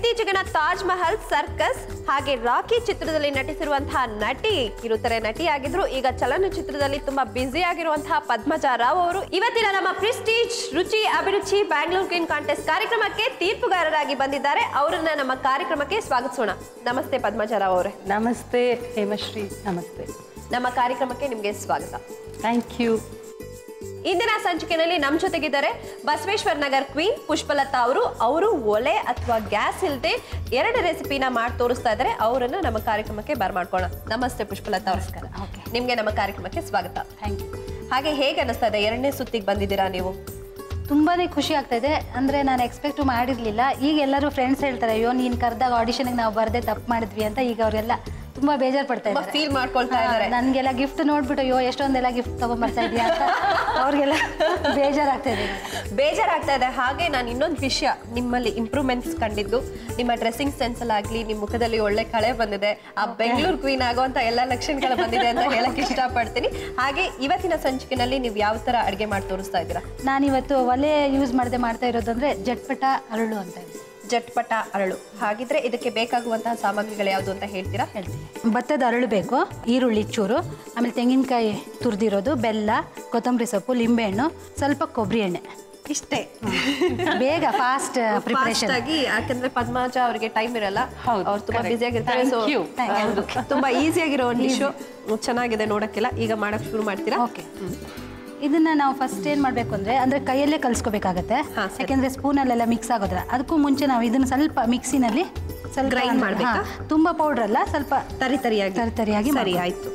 ಇತ್ತೀಚೆಗಿನ Taj Mahal circus ಹಾಗೆ ರಾಕಿ ಚಿತ್ರದಲ್ಲಿ ನಟಿಸಿರುವಂತಹ ನಟಿ ಕಿರುತೆರೆ ನಟಿಯಾಗಿದ್ರು ಈಗ ಚಲನಚಿತ್ರದಲ್ಲಿ ತುಂಬಾ ಬ್ಯುಸಿ ಆಗಿರುವಂತಹ ಪದ್ಮಜಾ ರಾವ್ ಅವರು ಇವತ್ತಿನ ನಮ್ಮ ಪ್ರಿಸ್ಟೀಜ್ ರುಚಿ ಅಭಿರುಚಿ ಬ್ಯಾಂಗ್ಳೂರ್ ಕ್ವೀನ್ ಕಾಂಟೆಸ್ಟ್ ಕಾರ್ಯಕ್ರಮಕ್ಕೆ ತೀರ್ಪುಗಾರರಾಗಿ ಬಂದಿದ್ದಾರೆ ಅವರನ್ನ ನಮ್ಮ ಕಾರ್ಯಕ್ರಮಕ್ಕೆ ಸ್ವಾಗತಿಸೋಣ ನಮಸ್ತೆ ಪದ್ಮಜಾ ರಾವ್ ಅವರೇ ನಮಸ್ತೆ ಹೇಮಶ್ರೀ ನಮಸ್ತೆ ನಮ್ಮ ಕಾರ್ಯಕ್ರಮಕ್ಕೆ ನಿಮಗೆ ಸ್ವಾಗತ ಥ್ಯಾಂಕ್ ಯು ಇಂದಿನ ಸಂಚಿಕೆಯಲ್ಲಿ ನಮ್ಮ ಜೊತೆಗಿದ್ದಾರೆ ಬಸವೇಶ್ವರ ನಗರ್ ಕ್ವೀನ್ ಪುಷ್ಪಲತಾ ಅವರು ಅವರು ಒಲೆ ಅಥವಾ ಗ್ಯಾಸ್ ಇಲ್ಲದೆ ಎರಡು ರೆಸಿಪಿನ ಮಾಡಿ ತೋರಿಸ್ತಾ ಇದ್ದಾರೆ ಅವರನ್ನ ನಮ್ಮ ಕಾರ್ಯಕ್ರಮಕ್ಕೆ ಬರ್ಮಾಡ್ಕೋಣ ನಮಸ್ತೆ ಪುಷ್ಪಲತಾ ನಮಸ್ಕಾರ Okay. ನಿಮ್ಗೆ ನಮ್ಮ ಕಾರ್ಯಕ್ರಮಕ್ಕೆ ಸ್ವಾಗತ ಥ್ಯಾಂಕ್ ಯು ಹಾಗೆ ಹೇಗೆ ಅನಿಸ್ತಾ ಇದೆ ಎರಡನೇ ಸುತ್ತಿಗೆ ಬಂದಿದ್ದೀರಾ ನೀವು ತುಂಬಾನೇ ಖುಷಿ ಆಗ್ತಾ ಇದೆ ಅಂದ್ರೆ ನಾನು ಎಕ್ಸ್ಪೆಕ್ಟ್ ಮಾಡಿರ್ಲಿಲ್ಲ ಈಗ ಎಲ್ಲರೂ ಫ್ರೆಂಡ್ಸ್ ಹೇಳ್ತಾರೆ ಅಯ್ಯೋ ನೀನ್ ಕರೆದಾಗ ಆಡಿಷನ್ಗೆ ನಾವು ಬರ್ದೆ ತಪ್ಪು ಮಾಡಿದ್ವಿ ಅಂತ ಈಗ ಅವರೆಲ್ಲ ತುಂಬಾ ಬೇಜಾರ್ ಪಡ್ತಾ ತುಂಬಾ ಇದ್ದಾರೆ ಫೀಲ್ ಮಾಡ್ಕೊಳ್ತಾ ಇದ್ದಾರೆ ನನ್ಗೆಲ್ಲ ಗಿಫ್ಟ್ ನೋಡ್ಬಿಟ್ಟು ಅಯ್ಯೋ ಎಷ್ಟೊಂದೆಲ್ಲ ಗಿಫ್ಟ್ ತಗೊಂಡ್ಬರ್ತಾ ಇದೀಯ ಅಂತ ಅವ್ರಿಗೆಲ್ಲ ಬೇಜಾರಾಗ್ತಾ ಇದೆ ಬೇಜಾರಾಗ್ತಾ ಇದೆ ಹಾಗೆ ನಾನು ಇನ್ನೊಂದು ವಿಷಯ ನಿಮ್ಮಲ್ಲಿ ಇಂಪ್ರೂವ್ಮೆಂಟ್ಸ್ ಕಂಡಿದ್ದು ನಿಮ್ಮ ಡ್ರೆಸ್ಸಿಂಗ್ ಸೆನ್ಸ್ ಅಲ್ಲಾಗ್ಲಿ ನಿಮ್ಮ ಮುಖದಲ್ಲಿ ಒಳ್ಳೆ ಕಳೆ ಬಂದಿದೆ ಆ ಬೆಂಗಳೂರು ಕ್ವೀನ್ ಆಗುವಂತ ಎಲ್ಲ ಲಕ್ಷಣಗಳು ಬಂದಿದೆ ಅಂತ ಹೇಳಕ್ ಇಷ್ಟಪಡ್ತೀನಿ ಹಾಗೆ ಇವತ್ತಿನ ಸಂಚಿಕೆನಲ್ಲಿ ನೀವು ಯಾವ ತರ ಅಡುಗೆ ಮಾಡಿ ತೋರಿಸ್ತಾ ಇದ್ದೀರಾ ನಾನಿವತ್ತು ಒಲೆ ಯೂಸ್ ಮಾಡದೆ ಮಾಡ್ತಾ ಇರೋದಂದ್ರೆ ಜಟ್ಪಟ ಅರಳು ಅಂತ ಇದೆ ಜಟ್ಪಟ ಅರಳು ಹಾಗಿದ್ರೆ ಇದಕ್ಕೆ ಬೇಕಾಗುವಂತಹ ಸಾಮಗ್ರಿಗಳು ಯಾವುದು ಅಂತ ಹೇಳ್ತೀರಾ ಹೇಳ್ತೀನಿ ಭತ್ತದ ಅರಳು ಬೇಕು ಈರುಳ್ಳಿ ಚೂರು ಆಮೇಲೆ ತೆಂಗಿನಕಾಯಿ ತುರಿದಿರೋದು ಬೆಲ್ಲ ಕೊತ್ತಂಬರಿ ಸೊಪ್ಪು ಲಿಂಬೆಹಣ್ಣು ಸ್ವಲ್ಪ ಕೊಬ್ಬರಿ ಎಣ್ಣೆ ಇಷ್ಟೇ ಬೇಗ ಫಾಸ್ಟ್ ಪ್ರಿಪರೇಷನ್ Fast ಆಗಿ ಯಾಕಂದ್ರೆ ಪದ್ಮಾಜ ಅವರಿಗೆ ಟೈಮ್ ಇರಲ್ಲ ಹೌದು, ಅವ್ರು ತುಂಬಾ correct. ಬಿಸಿ ಆಗಿರ್ತಾರೆ Thank ಸೊ you. ಹೌದು. ತುಂಬಾ ಈಸಿ ಆಗಿರೋ ಒಂದು ಡಿಶ್ ಚೆನ್ನಾಗಿದೆ ನೋಡಕ್ಕೆಲ್ಲ ಈಗ ಮಾಡಕ್ ಶುರು ಮಾಡ್ತೀರಾ ಓಕೆ ಇದನ್ನ ನಾವು ಫಸ್ಟ್ ಏನ್ ಮಾಡ್ಬೇಕು ಅಂದ್ರೆ ಅಂದ್ರೆ ಕೈಯಲ್ಲೇ ಕಲ್ಸ್ಕೋಬೇಕಾಗತ್ತೆ ಹಾ, ಸರಿ. ಯಾಕೆಂದ್ರೆ ಸ್ಪೂನಲ್ಲೆಲ್ಲ ಮಿಕ್ಸ್ ಆಗೋದ್ರ ಅದಕ್ಕೂ ಮುಂಚೆ ನಾವು ಇದನ್ನ ಸ್ವಲ್ಪ ಮಿಕ್ಸಿನಲ್ಲಿ ಸ್ವಲ್ಪ Grind ಅಂದ್ರೆ- ಮಾಡ್ಬೇಕಾ? ಹಾ, ತುಂಬಾ ಪೌಡರ್ ಅಲ್ಲ ಸ್ವಲ್ಪ ತರಿ ತರಿಯಾಗಿ ತರಿ ತರಿಯಾಗಿ ಸರಿ ಮಾಡ್ಬೇಕು. ಆಯ್ತು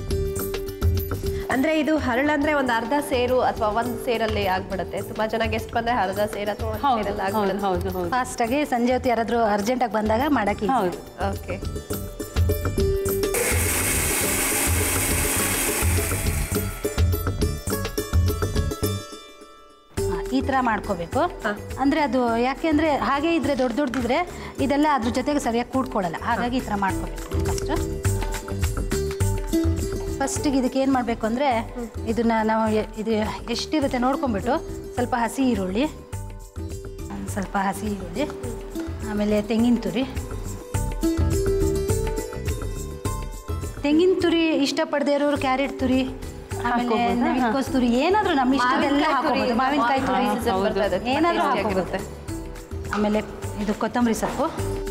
ಅಂದ್ರೆ ಇದು ಹರಳು ಅಂದ್ರೆ ಒಂದು ಅರ್ಧ ಸೇರು ಅಥವಾ ಒಂದ್ ಸೇರಲ್ಲಿ ಆಗ್ಬಿಡುತ್ತೆ ತುಂಬಾ ಜನ ಗೆಸ್ಟ್ ಬಂದ್ರೆ ಅರ್ಧ ಸೇರ್ ಅಥವಾ ಒಂದ್ ಹೌದು ಸೇರಲ್ಲಿ ಹೌದು ಆಗ್ಬಿಡುತ್ತೆ ಹೌದು ಹೌದು ಫಾಸ್ಟ್ ಆಗಿ ಸಂಜೆ ಹೊತ್ತು ಯಾರಾದ್ರೂ ಅರ್ಜೆಂಟ್ ಆಗಿ ಬಂದಾಗ ಮಾಡಕ್ಕೆ easy. ಹೌದು ಓಕೆ ಹಾ, ಈ ತರ ಮಾಡ್ಕೋಬೇಕು ಹಾ. ಅಂದ್ರೆ ಅದು ಯಾಕೆ ಅಂದ್ರೆ ಹಾಗೆ ಇದ್ರೆ ದೊಡ್ಡ ದೊಡ್ಡದಿದ್ರೆ ಇದೆಲ್ಲ ಅದ್ರ ಜೊತೆಗೆ ಸರಿಯಾಗಿ ಕೂಡ್ಕೊಳ್ಳಲ್ಲ ಹಾಗಾಗಿ ಈ ತರ ಮಾಡ್ಕೋಬೇಕು ಫಸ್ಟ್ ಫಸ್ಟಿಗೆ ಇದಕ್ಕೆ ಏನು ಮಾಡಬೇಕು ಅಂದರೆ ಇದನ್ನ ನಾವು ಎ- ಇದು ಎಷ್ಟಿರುತ್ತೆ ನೋಡ್ಕೊಂಬಿಟ್ಟು ಸ್ವಲ್ಪ ಹಸಿ ಈರುಳ್ಳಿ ಒಂದ್ ಸ್ವಲ್ಪ ಹಸಿ ಈರುಳ್ಳಿ ಆಮೇಲೆ ತೆಂಗಿನ ತುರಿ ತೆಂಗಿನ ತುರಿ ಇಷ್ಟಪಡದೇ ಇರೋರು ಕ್ಯಾರೆಟ್ ತುರಿ ಆಮೇಲೆ ಹಾಕ್ಕೊಬೋದಾ? ನವಿಲ್ಕೋಸ್ ತುರಿ ಏನಾದರೂ ನಮ್ಮ ಇಷ್ಟದೆಲ್ಲ ಹಾಕೋಬೋದು ಮಾವಿನಕಾಯಿ ತುರಿ ಹೌದು. ಏನಾದರೂ ಆಗಿರುತ್ತೆ ಆಮೇಲೆ ಇದು ಕೊತ್ತಂಬರಿ ಸೊಪ್ಪು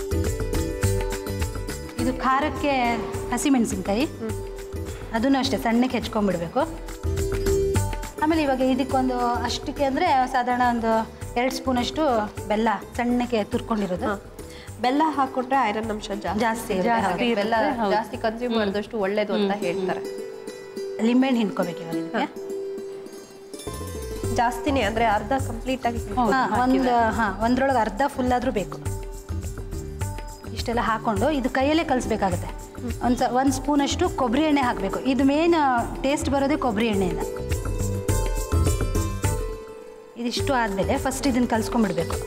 ಇದು ಖಾರಕ್ಕೆ ಹಸಿಮೆಣಸಿನ್ಕಾಯಿ ಅದನ್ನು ಅಷ್ಟೇ ಸಣ್ಣಕ್ಕೆ ಹೆಚ್ಕೊಂಡ್ಬಿಡ್ಬೇಕು ಆಮೇಲೆ ಇವಾಗ ಇದಕ್ಕೊಂದು ಅಷ್ಟಕ್ಕೆ ಅಂದರೆ ಸಾಧಾರಣ ಒಂದು ಎರಡು ಸ್ಪೂನಷ್ಟು ಬೆಲ್ಲ ಸಣ್ಣಕ್ಕೆ ತುರ್ಕೊಂಡಿರೋದು ಬೆಲ್ಲ ಹಾಕೊಂಡ್ರೆ ಐರನ್ ಅಂಶ ಜಾಸ್ತಿ ಜಾಸ್ತಿ ಇರುತ್ತೆ. ಜಾಸ್ತಿ ಹಾಗೆ ಬೆಲ್ಲ ಇರುತ್ತೆ, ಹೌದು. ಜಾಸ್ತಿ ಕನ್ಸ್ಯೂಮ್ ಮಾಡಿದಷ್ಟು ಒಳ್ಳೇದು ಅಂತ ಹೇಳ್ತಾರೆ ಲಿಂಬೆಹಣ್ಣು ಹಿಂಡ್ಕೋಬೇಕು ಇವಾಗ ಇದಕ್ಕೆ ಜಾಸ್ತಿನೇ ಅಂದ್ರೆ ಅರ್ಧ ಕಂಪ್ಲೀಟ್ ಆಗಿ ಹೌದು, ಹಾಂ ಒಂದು ಹಾಂ ಒಂದ್ರೊಳಗೆ ಅರ್ಧ ಫುಲ್ ಆದರೂ ಬೇಕು ಇಷ್ಟೆಲ್ಲ ಹಾಕೊಂಡು ಇದು ಕೈಯಲ್ಲೇ ಕಲಿಸ್ಬೇಕಾಗುತ್ತೆ ಒಂದು ಸ ಒಂದು ಸ್ಪೂನಷ್ಟು ಕೊಬ್ಬರಿ ಎಣ್ಣೆ ಹಾಕಬೇಕು ಇದು ಮೇನ್ ಟೇಸ್ಟ್ ಬರೋದೇ ಕೊಬ್ಬರಿ ಎಣ್ಣೆಯಿಂದ ಇದಿಷ್ಟು ಆದಮೇಲೆ ಫಸ್ಟ್ ಇದನ್ನು ಕಲಿಸ್ಕೊಂಡ್ಬಿಡ್ಬೇಕು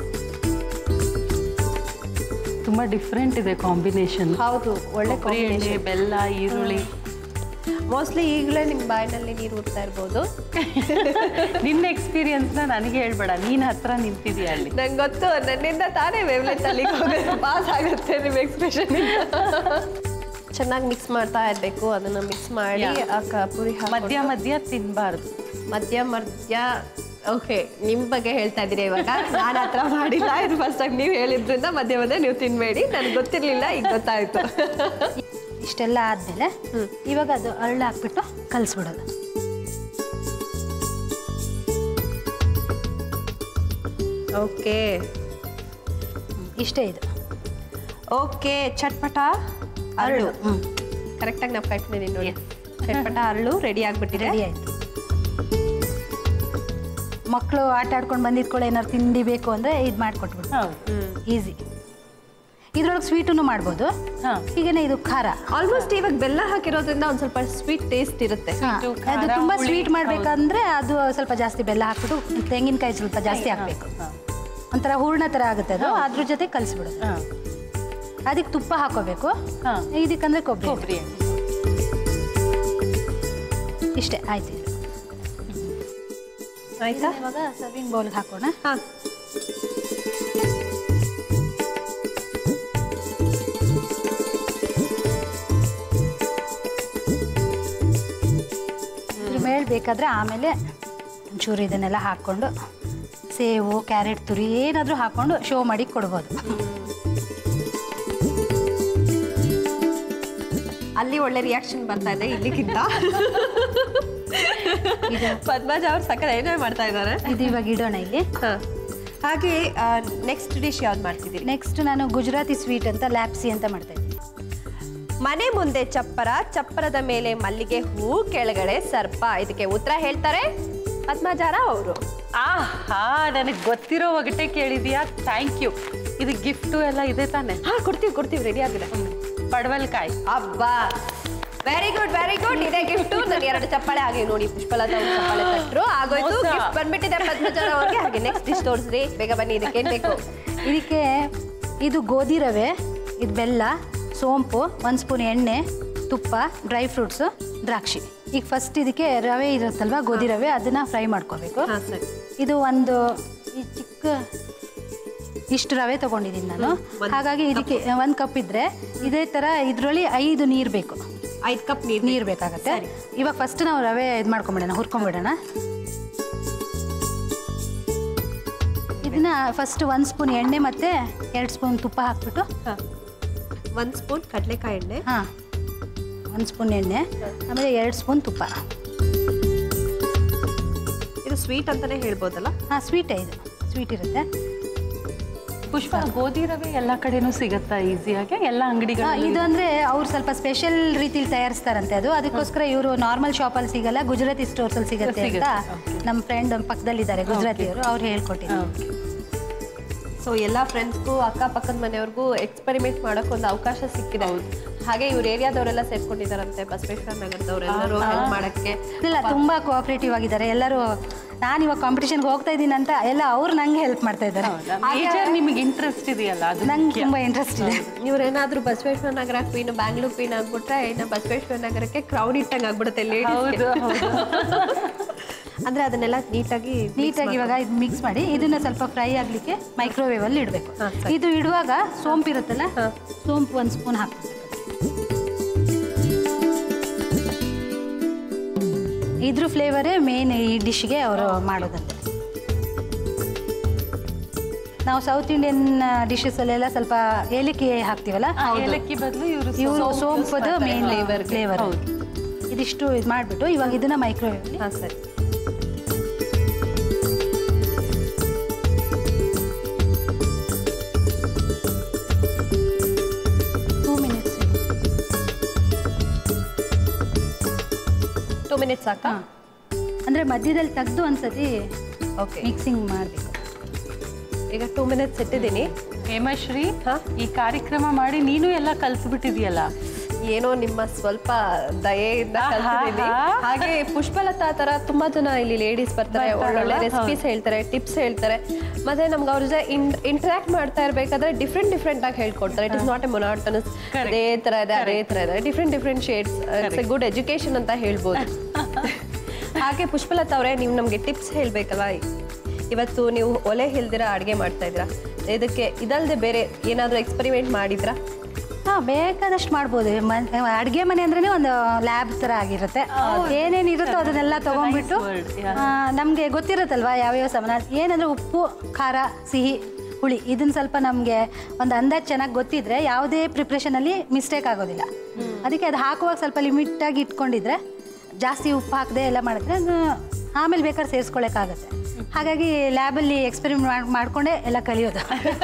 ತುಂಬಾ ಡಿಫ್ರೆಂಟ್ ಇದೆ ಕಾಂಬಿನೇಷನ್ ಹೌದು ಒಳ್ಳೆ ಕೊಬ್ಬರಿ ಎಣ್ಣೆ ಬೆಲ್ಲ ಈರುಳ್ಳಿ ಮೋಸ್ಟ್ಲಿ ಈಗಲೇ ನಿಮ್ ಬಾಯಿನಲ್ಲಿ ನೀರು ಊರ್ತಾ ಇರ್ಬೋದು ನಿನ್ನ ಎಕ್ಸ್ಪೀರಿಯನ್ಸ್ನ ನನಗೆ ಹೇಳ್ಬೇಡ ನೀನ್ ಹತ್ರ ನಿಂತಿದೀಯ ಅಲ್ಲಿ ನಂಗೆ ಗೊತ್ತು ನನ್ನಿಂದ ತಾನೇ ವೇವ್ಲೆಟ್ ಅಲ್ಲಿ ಪಾಸ್ ಆಗುತ್ತೆ ನಿಮ್ ಎಕ್ಸ್ಪ್ರೆಷನ್ ಚೆನ್ನಾಗಿ ಮಿಕ್ಸ್ ಮಾಡ್ತಾ ಇರ್ಬೇಕು ಅದನ್ನ ಮಿಕ್ಸ್ ಮಾಡಿ Yeah. ಆ ಕ- ಪುರಿ ಹಾಕ್ಕೊಂಡು- ಮಧ್ಯ ಮಧ್ಯ ತಿನ್ಬಾರ್ದು ಮಧ್ಯ ಮಧ್ಯ ಓಕೆ ನಿಮ್ ಬಗ್ಗೆ ಹೇಳ್ತಾ ಇದ್ದೀರಿ ಇವಾಗ ನಾನು ಹತ್ರ ಮಾಡಿಲ್ಲ ಇದು ಫಸ್ಟ್ ಆಗಿ ನೀವು ಹೇಳಿದ್ರಿಂದ ಮಧ್ಯ ಮಧ್ಯ ನೀವು ತಿನ್ಬೇಡಿ ನನಗೆ ಗೊತ್ತಿರ್ಲಿಲ್ಲ ಈಗ ಗೊತ್ತಾಯ್ತು ಇಷ್ಟೆಲ್ಲ ಆದಮೇಲೆ ಇವಾಗ ಅದು ಅರಳು ಹಾಕ್ಬಿಟ್ಟು ಕಲಿಸ್ಬಿಡೋದು ಓಕೆ ಇಷ್ಟೇ ಇದು ಓಕೆ ಚಟ್ಪಟ ಅರಳು ಕರೆಕ್ಟಾಗಿ ನಾವು ಕಟ್ಕೊಂಡಿದ್ದೀನಿ ನೋಡಿ ಚಟ್ಪಟ ಅರಳು ರೆಡಿ ಆಗ್ಬಿಟ್ಟಿದೆ ರೆಡಿ ಆಯಿತು ಮಕ್ಕಳು ಆಟ ಆಡ್ಕೊಂಡು ಬಂದಿದ್ಕೊಳ್ಳೋ ಏನಾದ್ರು ತಿಂಡಿ ಬೇಕು ಅಂದರೆ ಇದು ಮಾಡಿಕೊಟ್ಬಿಡು ಹೌದು ಈಸಿ ಇದ್ರೊಳಗೆ ಸ್ವೀಟನ್ನು ಮಾಡ್ಬೋದು ಹಾ. ಹೀಗೇನೆ ಇದು ಖಾರ ಆಲ್ಮೋಸ್ಟ್ ಇವಾಗ ಬೆಲ್ಲ ಹಾಕಿರೋದ್ರಿಂದ ಒಂದ್ ಸ್ವಲ್ಪ ಸ್ವೀಟ್ ಟೇಸ್ಟ್ ಇರುತ್ತೆ ಹಾ, Sweet, ಖಾರ, ಅದು ತುಂಬಾ ಹುಳಿ, ಸ್ವೀಟ್ ಮಾಡ್ಬೇಕಂದ್ರೆ ಅದು ಸ್ವಲ್ಪ ಜಾಸ್ತಿ ಬೆಲ್ಲ ಹಾಕ್ಬಿಟ್ಟು ತೆಂಗಿನಕಾಯಿ ಸ್ವಲ್ಪ ಜಾಸ್ತಿ ಹಾಕ್ಬೇಕು ಹಾ. ಒಂಥರ ಹೂರ್ಣ ಥರ ಆಗುತ್ತೆ ಅದು ಅದ್ರ ಜೊತೆ ಕಲಿಸ್ಬಿಡೋದು ಹಾ. ಅದಕ್ಕೆ ತುಪ್ಪ ಹಾಕೋಬೇಕು ಹಾ. ಇದಕ್ಕಂದ್ರೆ ಕೊಬ್ಬರಿ ಕೊಬ್ಬರಿ ಎಣ್ಣೆ ಇಷ್ಟೇ ಆಯ್ತು ಇದು. ಆಯ್ತಾ ಇವಾಗ ಸರ್ವಿಂಗ್ ಬೌಲ್ಗೆ ಹಾಕೋಣ ಹಾ ಬೇಕಾದರೆ ಆಮೇಲೆ ಒಂಚೂರು ಇದನ್ನೆಲ್ಲ ಹಾಕ್ಕೊಂಡು ಸೇವು ಕ್ಯಾರೆಟ್ ತುರಿ ಏನಾದರೂ ಹಾಕ್ಕೊಂಡು ಶೋ ಮಾಡಿ ಕೊಡ್ಬೋದು ಅಲ್ಲಿ ಒಳ್ಳೆ ರಿಯಾಕ್ಷನ್ ಬರ್ತಾ ಇದೆ ಇಲ್ಲಿಗಿಂತ ಪದ್ಮಜ ಅವ್ರು ಸಕ್ಕರೆ ಎಂಜಾಯ್ ಮಾಡ್ತಾ ಇದ್ದಾರೆ ಇದು ಇವಾಗ ಇಡೋಣ ಇಲ್ಲಿ ಹಾ. ಹಾಗೆ ನೆಕ್ಸ್ಟ್ ಡಿಶ್ ಯಾವ್ದು ಮಾಡ್ತಿದ್ದೀರಿ ನೆಕ್ಸ್ಟ್ ನಾನು ಗುಜರಾತಿ ಸ್ವೀಟ್ ಅಂತ ಲ್ಯಾಪ್ಸಿ ಅಂತ ಮಾಡ್ತಾ ಇದ್ದೀನಿ ಮನೆ ಮುಂದೆ ಚಪ್ಪರ ಚಪ್ಪರದ ಮೇಲೆ ಮಲ್ಲಿಗೆ ಹೂ ಕೆಳಗಡೆ ಸರ್ಪ ಇದಕ್ಕೆ ಉತ್ತರ ಹೇಳ್ತಾರೆ ಪದ್ಮಜಾರ ಅವರು ಆಹಾ ನನಗೆ ಗೊತ್ತಿರೋ ಒಗಟೆ ಕೇಳಿದ್ಯಾ ಥ್ಯಾಂಕ್ ಯು ಇದು ಗಿಫ್ಟು ಎಲ್ಲ ಇದೆ ತಾನೆ ಹಾ ಕೊಡ್ತೀವಿ ಕೊಡ್ತೀವಿ ರೆಡಿ ಆಗಿದೆ ಪಡವಲ್ಕಾಯಿ ಅಬ್ಬಾ ವೆರಿ ಗುಡ್ ವೆರಿ ಗುಡ್ ಇದೇ ಗಿಫ್ಟ್ ನನಗೆ ಎರಡು ಚಪ್ಪಾಳೆ ಹಾಗೆ ನೋಡಿ ಪುಷ್ಪಲತಾ ಅವ್ರು ಚಪ್ಪಾಳೆ ತಟ್ಟರು ಆಗೋಯ್ತು ಮೋಸ. ಗಿಫ್ಟ್ ಬಂದ್ಬಿಟ್ಟಿದೆ ಪದ್ಮಜಾರ ಅವ್ರಿಗೆ ಹಾಗೆ ನೆಕ್ಸ್ಟ್ ಡಿಶ್ ತೋರಿಸ್ರಿ ಬೇಗ ಬನ್ನಿ ಇದಕ್ಕೆ ಏನ್ ಬೇಕು ಇದಕ್ಕೆ ಇದು ಗೋಧಿ ರವೆ ಇದು ಬೆಲ್ಲ ಸೋಂಪು ಒಂದು ಸ್ಪೂನ್ ಎಣ್ಣೆ ತುಪ್ಪ ಡ್ರೈ ಫ್ರೂಟ್ಸು ದ್ರಾಕ್ಷಿ ಈಗ ಫಸ್ಟ್ ಇದಕ್ಕೆ ರವೆ ಇರುತ್ತಲ್ವ ಗೋಧಿ ರವೆ ಅದನ್ನು ಫ್ರೈ ಮಾಡ್ಕೋಬೇಕು ಹಾ ಸರಿ ಇದು ಒಂದು ಈ ಚಿಕ್ಕ ಇಷ್ಟು ರವೆ ತೊಗೊಂಡಿದ್ದೀನಿ ನಾನು ಒಂದ್ ಹಾಗಾಗಿ ಇದಕ್ಕೆ ಒಂದು ಕಪ್ ಇದ್ದರೆ ಇದೇ ಥರ ಇದರಲ್ಲಿ ಐದು ನೀರು ಬೇಕು ಐದು ಕಪ್ ನೀರು ನೀರು ಬೇಕಾಗತ್ತೆ ಇವಾಗ ಫಸ್ಟ್ ನಾವು ರವೆ ಇದು ಮಾಡ್ಕೊಂಬಿಡೋಣ ಹುರ್ಕೊಂಬಿಡೋಣ ಇದನ್ನ ಫಸ್ಟ್ ಒಂದು ಸ್ಪೂನ್ ಎಣ್ಣೆ ಮತ್ತು ಎರಡು ಸ್ಪೂನ್ ತುಪ್ಪ ಹಾಕ್ಬಿಟ್ಟು ಒಂದು ಸ್ಪೂನ್ ಕಡಲೆಕಾಯಿ ಎಣ್ಣೆ ಹಾಂ ಒಂದು ಸ್ಪೂನ್ ಎಣ್ಣೆ ಆಮೇಲೆ ಎರಡು ಸ್ಪೂನ್ ತುಪ್ಪ ಇದು ಸ್ವೀಟ್ ಅಂತಾನೆ ಹೇಳ್ಬೋದಲ್ಲ ಹಾಂ ಸ್ವೀಟೇ ಇದು ಸ್ವೀಟ್ ಇರುತ್ತೆ ಪುಷ್ಪ ಗೋಧಿ ರವೆ ಎಲ್ಲ ಕಡೆನೂ ಸಿಗತ್ತಾ ಈಸಿಯಾಗಿ ಎಲ್ಲ ಹಾ, ಅಂಗಡಿಗಳು ಇದು ಅಂದರೆ ಅವ್ರು ಸ್ವಲ್ಪ ಸ್ಪೆಷಲ್ ರೀತಿಲಿ ತಯಾರಿಸ್ತಾರಂತೆ ಅದು ಅದಕ್ಕೋಸ್ಕರ ಇವರು ನಾರ್ಮಲ್ ಶಾಪಲ್ಲಿ ಸಿಗಲ್ಲ ಗುಜರಾತಿ ಸ್ಟೋರ್ಸಲ್ಲಿ ಸಿಗುತ್ತೆ ಅಂತ ಸಿಗುತ್ತೆ, ನಮ್ಮ ಫ್ರೆಂಡ್ ಪಕ್ಕದಲ್ಲಿದ್ದಾರೆ ಗುಜರಾತಿಯವರು ಅವ್ರು ಹೇಳ್ಕೊಟ್ಟಿದ್ದಾರೆ ಸೊ ಎಲ್ಲ ಫ್ರೆಂಡ್ಸ್ಗೂ ಅಕ್ಕಪಕ್ಕದ ಮನೆಯವ್ರಿಗೂ ಎಕ್ಸ್ಪೆರಿಮೆಂಟ್ ಮಾಡೋಕೆ ಒಂದು ಅವಕಾಶ ಸಿಕ್ಕಿದೆ ಹಾಗೆ ಇವ್ರ ಏರಿಯಾದವರೆಲ್ಲ ಸೇರ್ಕೊಂಡಿದಾರಂತೆ ಬಸವೇಶ್ವರ ನಗರದವರೆಲ್ಲರೂ ಹೆಲ್ಪ್ ಮಾಡಕ್ಕೆ ಇಲ್ಲ ತುಂಬ ಕೋಆಪರೇಟಿವ್ ಆಗಿದ್ದಾರೆ ಎಲ್ಲರೂ ನಾನು ಇವಾಗ ಕಾಂಪಿಟೇಷನ್ಗೆ ಹೋಗ್ತಾ ಇದ್ದೀನಿ ಅಂತ ಎಲ್ಲ ಅವ್ರು ನಂಗೆ ಹೆಲ್ಪ್ ಮಾಡ್ತಾ ಇದ್ದಾರೆ ಮೇಜರ್ ನಿಮಗೆ ಇಂಟ್ರೆಸ್ಟ್ ಇದೆಯಲ್ಲ ಅದು ನಂಗೆ ತುಂಬ ಇಂಟ್ರೆಸ್ಟ್ ಇದೆ ಇವ್ರೇನಾದ್ರೂ ಬಸವೇಶ್ವರ ನಗರ ಕ್ವೀನ್ ಬ್ಯಾಂಗ್ಳೂರ್ ಕ್ವೀನ್ ಆಗ್ಬಿಟ್ರೆ ಇನ್ನು ಬಸವೇಶ್ವರ ನಗರಕ್ಕೆ ಕ್ರೌನ್ ಇಟ್ಟಂಗೆ ಆಗ್ಬಿಡುತ್ತೆ ಲೇಡೀಸ್ ಹೌದು ಹೌದು ಅಂದ್ರೆ ಅದನ್ನೆಲ್ಲ ನೀಟಾಗಿ ನೀಟಾಗಿ ಇವಾಗ ಇದು ಮಿಕ್ಸ್ ಮಾಡಿ ಇದನ್ನ ಸ್ವಲ್ಪ ಫ್ರೈ ಆಗಲಿಕ್ಕೆ ಮೈಕ್ರೋವೇವಲ್ಲಿ ಇಡಬೇಕು ಹಾ, ಸರಿ. ಇದು ಇಡುವಾಗ ಸೋಂಪು ಇರುತ್ತಲ್ಲ ಸೋಂಪು ಒಂದು ಸ್ಪೂನ್ ಹಾಕ್ಬೇಕು ಇದ್ರ ಫ್ಲೇವರೇ ಮೇನ್ ಈ ಡಿಶ್ಗೆ ಅವರು ಮಾಡೋದಂತೆ ನಾವು ಸೌತ್ ಇಂಡಿಯನ್ ಡಿಶಸಲ್ಲೆಲ್ಲ ಸ್ವಲ್ಪ ಏಲಕ್ಕಿ ಹಾಕ್ತೀವಲ್ಲ ಏಲಕ್ಕಿ ಬದಲು ಇವರು ಇವರು ಸೋಂಪದು ಮೇನ್ flavour ಗೆ. ಫ್ಲೇವರ್ ಹೌದು. ಇದಿಷ್ಟು ಇದು ಮಾಡಿಬಿಟ್ಟು ಇವಾಗ ಇದನ್ನ ಮೈಕ್ರೋವೇವ್ ಹಾ ಸರಿ ಟೂ ಮಿನಿಟ್ಸ್ ಟೂ ಮಿನಿಟ್ಸ್ ಸಾಕಾ ಹಾಂ ಅಂದರೆ ಮಧ್ಯದಲ್ಲಿ ತೆಗೆದು ಒಂದ್ಸತಿ ಓಕೆ ಮಿಕ್ಸಿಂಗ್ ಮಾಡಬೇಕು ಈಗ ಟೂ ಮಿನಿಟ್ಸ್ ಇಟ್ಟಿದ್ದೀನಿ ಹೇಮಶ್ರೀ ಹಾ? ಈ ಕಾರ್ಯಕ್ರಮ ಮಾಡಿ ನೀನು ಎಲ್ಲ ಕಲ್ತ್ಬಿಟ್ಟಿದ್ಯಲ್ಲ ಏನೋ ನಿಮ್ಮ ಸ್ವಲ್ಪ ದಯೆಯಿಂದ ಆಹಾ. ಕಲ್ತಿದ್ದೀನಿ ಹಾಗೆ ಪುಷ್ಪಲತಾ ತರ ತುಂಬಾ ಜನ ಇಲ್ಲಿ ಲೇಡೀಸ್ ಬರ್ತಾರೆ ಬರ್ತಾರಲ್ಲ? ಒಳ್ಳೊಳ್ಳೆ ರೆಸಿಪೀಸ್ ಹೇಳ್ತಾರೆ ಟಿಪ್ಸ್ ಹೇಳ್ತಾರೆ ಮತ್ತೆ ನಮ್ಗೆ ಅವ್ರ ಜೊತೆ ಇಂಟರಾಕ್ಟ್ ಮಾಡ್ತಾ ಇರ್ಬೇಕಾದ್ರೆ ಡಿಫ್ರೆಂಟ್ ಡಿಫ್ರೆಂಟ್ ಆಗಿ ಹೇಳ್ಕೊಡ್ತಾರೆ it is not a monotonous Correct. ಅದೇ ತರ ಇದೆ ಅದೇ ತರ ಇದೆ different different shades it's a good education ಅಂತ ಹೇಳ್ಬೋದು ಹಾಗೆ ಪುಷ್ಪಲತಾ ಅವರೇ ನೀವು ನಮಗೆ ಟಿಪ್ಸ್ ಹೇಳ್ಬೇಕಲ್ಲ ಇವತ್ತು ನೀವು ಒಲೆ ಹಿಲ್ದಿರ ಅಡುಗೆ ಮಾಡ್ತಾ ಇದ್ದೀರಾ ಇದಕ್ಕೆ ಇದಲ್ಲದೆ ಬೇರೆ ಏನಾದರೂ ಎಕ್ಸ್ಪೆರಿಮೆಂಟ್ ಮಾಡಿದ್ರಾ ಹಾಂ ಬೇಕಾದಷ್ಟು ಮಾಡ್ಬೋದು ಅಡುಗೆ ಮನೆ ಅಂದ್ರೆ ಒಂದು ಲ್ಯಾಬ್ ಥರ ಆಗಿರುತ್ತೆ ಏನೇನು ಇರುತ್ತೋ ಅದನ್ನೆಲ್ಲ ತೊಗೊಂಡ್ಬಿಟ್ಟು word, yeah. ನಮಗೆ ಗೊತ್ತಿರುತ್ತಲ್ವಾ ಯಾವ್ಯಾವ ಸಾಮಾನು ಏನಂದ್ರೆ ಉಪ್ಪು ಖಾರ ಸಿಹಿ ಹುಳಿ ಇದನ್ನ ಸ್ವಲ್ಪ ನಮಗೆ ಒಂದು ಅಂದಾಜು ಚೆನ್ನಾಗಿ ಗೊತ್ತಿದ್ರೆ ಯಾವುದೇ ಪ್ರಿಪ್ರೇಷನಲ್ಲಿ ಮಿಸ್ಟೇಕ್ ಆಗೋದಿಲ್ಲ ಅದಕ್ಕೆ ಅದು ಹಾಕುವಾಗ ಸ್ವಲ್ಪ ಲಿಮಿಟಾಗಿ ಇಟ್ಕೊಂಡಿದ್ರೆ ಜಾಸ್ತಿ ಉಪ್ಪು ಹಾಕದೆ ಎಲ್ಲ ಮಾಡಿದ್ರೆ ಅದು ಆಮೇಲೆ ಬೇಕಾದ್ರೆ ಸೇರಿಸ್ಕೊಳ್ಳೋಕ್ಕಾಗತ್ತೆ ಹಾಗಾಗಿ ಲ್ಯಾಬಲ್ಲಿ ಎಕ್ಸ್ಪೆರಿಮೆಂಟ್ ಮಾಡಿಕೊಂಡೇ ಎಲ್ಲ ಕಲಿಯೋದು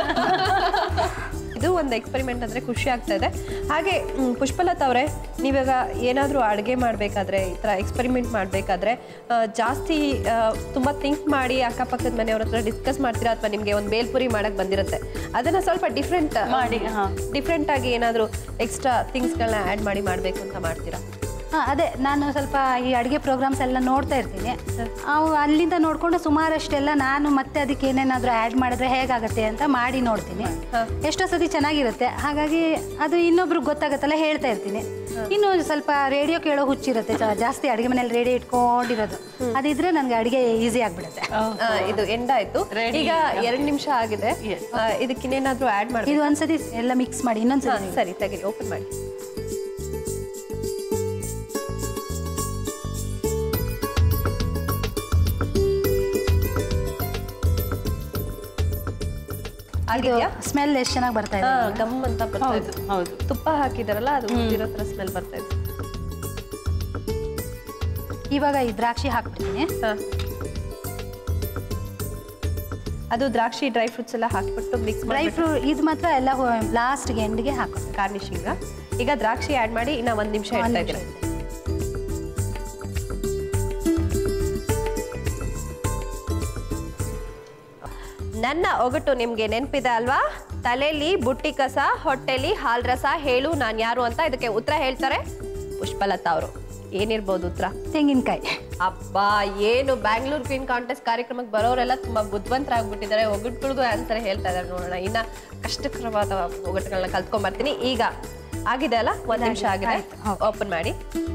ಇದು ಒಂದು ಎಕ್ಸ್ಪೆರಿಮೆಂಟ್ ಅಂದ್ರೆ ಖುಷಿ ಆಗ್ತಾ ಇದೆ ಹಾಗೆ ಮ್, ಪುಷ್ಪಲತಾ ಅವರೇ ನೀವಾಗ ಏನಾದರೂ ಅಡುಗೆ ಮಾಡಬೇಕಾದ್ರೆ ಈ ಥರ ಎಕ್ಸ್ಪೆರಿಮೆಂಟ್ ಮಾಡಬೇಕಾದ್ರೆ ಜಾಸ್ತಿ ಆ, ತುಂಬಾ ಥಿಂಕ್ ಮಾಡಿ ಅಕ್ಕಪಕ್ಕದ ಮನೆಯವ್ರ ಹತ್ರ ಡಿಸ್ಕಸ್ ಮಾಡ್ತೀರಾ ಅಥವಾ ನಿಮಗೆ ಒಂದು ಬೇಲ್ಪುರಿ ಮಾಡಕ್ ಬಂದಿರುತ್ತೆ ಅದನ್ನ ಸ್ವಲ್ಪ ಡಿಫ್ರೆಂಟ್ ಮಾಡಿ, ಹಾ. ಡಿಫ್ರೆಂಟ್ ಆಗಿ ಏನಾದರೂ ಎಕ್ಸ್ಟ್ರಾ ಥಿಂಗ್ಸ್ಗಳನ್ನ ಆ್ಯಡ್ ಮಾಡಿ ಮಾಡಬೇಕು ಅಂತ ಮಾಡ್ತೀರಾ ಹಾಂ ಅದೇ ನಾನು ಸ್ವಲ್ಪ ಈ ಅಡುಗೆ ಪ್ರೋಗ್ರಾಮ್ಸ್ ಎಲ್ಲ ನೋಡ್ತಾ ಇರ್ತೀನಿ ಅವು ಅಲ್ಲಿಂದ ನೋಡಿಕೊಂಡು ಸುಮಾರಷ್ಟೆಲ್ಲ ನಾನು ಮತ್ತೆ ಅದಕ್ಕೆ ಏನೇನಾದರೂ ಆ್ಯಡ್ ಮಾಡಿದ್ರೆ ಹೇಗಾಗುತ್ತೆ ಅಂತ ಮಾಡಿ ನೋಡ್ತೀನಿ ಎಷ್ಟೋ ಸತಿ ಚೆನ್ನಾಗಿರುತ್ತೆ ಹಾಗಾಗಿ ಅದು ಇನ್ನೊಬ್ರಿಗೆ ಗೊತ್ತಾಗತ್ತಲ್ಲ ಹೇಳ್ತಾ ಇರ್ತೀನಿ ಇನ್ನು ಸ್ವಲ್ಪ ರೇಡಿಯೋ ಕೇಳೋ ಹುಚ್ಚಿರುತ್ತೆ ಜಾ- ಜಾಸ್ತಿ ಅಡುಗೆ ಮನೇಲಿ ರೇಡಿಯೋ ಇಟ್ಕೊಂಡಿರೋದು ಅದಿದ್ರೆ ನನಗೆ ಅಡುಗೆ ಈಸಿ ಆಗಿಬಿಡುತ್ತೆ ಆ, ಇದು ಎಂಡ್ ಆಯ್ತು Ready. ಈಗ ಎರಡು ನಿಮಿಷ ಆಗಿದೆ Yes. ಆ, ಇದಕ್ಕಿನ್ನೇನಾದ್ರೂ ಆ್ಯಡ್ ಮಾಡಿ ಇದು ಒಂದ್ಸತಿ ಎಲ್ಲ ಮಿಕ್ಸ್ ಮಾಡಿ ಇನ್ನೊಂದ್ಸತಿ ಸರಿ ತೆಗೀರಿ ಓಪನ್ ಮಾಡಿ ಆಗಿದ್ಯಾ ಸ್ಮೆಲ್ ಎಷ್ಟು ಚೆನ್ನಾಗಿ ಬರ್ತಾ ಇದೆ ಹಾ ಗಮ್ ಅಂತ ಬರ್ತಾ ಹೌದು ಇದೆ ಹೌದು ತುಪ್ಪ ಹಾಕಿದಾರಲ್ಲ ಅದು ಉದ್ದಿರೋ ಥರ ಸ್ಮೆಲ್ ಬರ್ತಾ ಇದೆ ಇವಾಗ ಈ ದ್ರಾಕ್ಷಿ ಹಾಕ್ಬಿಡ್ತೀನಿ ಹಾ. ಅದು ದ್ರಾಕ್ಷಿ ಡ್ರೈ ಫ್ರೂಟ್ಸ್ ಎಲ್ಲ ಹಾಕ್ಬಿಟ್ಟು ಮಿಕ್ಸ್ ಡ್ರೈ ಮಾಡಿ ಫ್ರೂಟ್ ಇದು ಮಾತ್ರ ಎಲ್ಲ ಲಾಸ್ಟ್ಗೆ ಎಂಡ್ಗೆ ಹಾಕೋದು ಗಾರ್ನಿಶಿಂಗ್ ಈಗ ದ್ರಾಕ್ಷಿ ಆ್ಯಡ್ ಮಾಡಿ ಇನ್ನ ಒಂದ್ ನಿಮಿಷ ಒಂದ್ ಇಡ್ತಾ ನಿಮಿಷ ಇದ್ದೀರಾ ನನ್ನ ಒಗಟು ನಿಮ್ಗೆ ನೆನಪಿದೆ ಅಲ್ವಾ ತಲೆಯಲ್ಲಿ ಬುಟ್ಟಿ ಕಸ ಹೊಟ್ಟೆಲಿ ಹಾಲ್ ರಸ ಹೇಳು ನಾನು ಯಾರು ಅಂತ ಇದಕ್ಕೆ ಉತ್ತರ ಹೇಳ್ತಾರೆ ಪುಷ್ಪಲತಾ ಅವರು ಏನಿರ್ಬೋದು ಉತ್ತರ ತೆಂಗಿನಕಾಯಿ ಅಬ್ಬಾ ಏನು ಬ್ಯಾಂಗ್ಳೂರ್ ಕ್ವೀನ್ ಕಾಂಟೆಸ್ಟ್ ಕಾರ್ಯಕ್ರಮಕ್ಕೆ ಬರೋರೆಲ್ಲ ತುಂಬಾ ಬುದ್ಧಿವಂತರಾಗ್ಬಿಟ್ಟಿದ್ದಾರೆ ಒಗಟ್ಗಳಿಗೂ ಆನ್ಸರ್ ಹೇಳ್ತಾ ಇದ್ದಾರೆ ನೋಡೋಣ ಇನ್ನ ಕಷ್ಟಕರವಾದ ಒಗಟುಗಳನ್ನ ಕಲ್ತ್ಕೊಂಡ್ ಬರ್ತೀನಿ ಈಗ ಆಗಿದೆ ಅಲ್ಲ ಒಂದ್ ನಿಮಿಷ ಆಗಿದೆ ಆಯ್ತು, ಹೌದು. ಓಪನ್ ಮಾಡಿ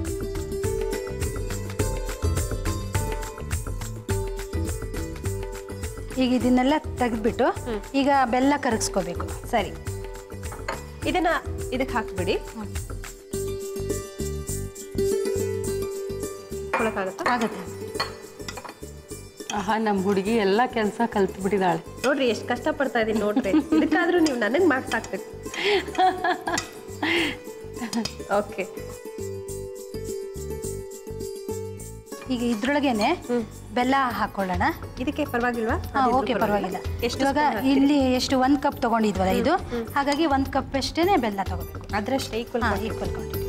ಈಗ ಇದನ್ನೆಲ್ಲ ತೆಗೆದ್ಬಿಟ್ಟು ಈಗ ಬೆಲ್ಲ ಕರಗಿಸ್ಕೋಬೇಕು ಸರಿ ಇದನ್ನ ಇದಕ್ಕೆ ಹಾಕ್ಬಿಡಿ ಕೊಡಕ್ಕಾಗತ್ತಾ ಆಗುತ್ತೆ ಆಹಾ ನಮ್ಮ ಹುಡುಗಿ ಎಲ್ಲ ಕೆಲಸ ಕಲ್ತು ಬಿಟ್ಟಿದ್ದಾಳೆ ನೋಡ್ರಿ ಎಷ್ಟು ಕಷ್ಟ ಪಡ್ತಾ ಇದೀನಿ ನೋಡ್ರಿ ಇದಕ್ಕಾದ್ರೂ ನೀವು ನನಗೆ ಮಾರ್ಕ್ಸ್ ಹಾಕ್ಬೇಕು ಓಕೆ ಈಗ ಇದ್ರೊಳಗೇನೆ ಬೆಲ್ಲ ಹಾಕೊಳ್ಳೋಣ ಇದಕ್ಕೆ ಪರವಾಗಿಲ್ವಾ ಹಾ ಓಕೆ ಪರವಾಗಿಲ್ಲ ಎಷ್ಟು ಇವಾಗ ಇಲ್ಲಿ ಎಷ್ಟು ಒಂದು ಕಪ್ ತಗೊಂಡಿದ್ವಲ್ಲ ಇದು ಹಾಗಾಗಿ ಒಂದು ಕಪ್ ಅಷ್ಟೇ ಬೆಲ್ಲ ತಗೋಬೇಕು ಅದ್ರಷ್ಟೇ ಈಕ್ವಲ್ ಹಾಂ ಈಕ್ವಲ್ ಕ್ವಾಂಟಿಟಿ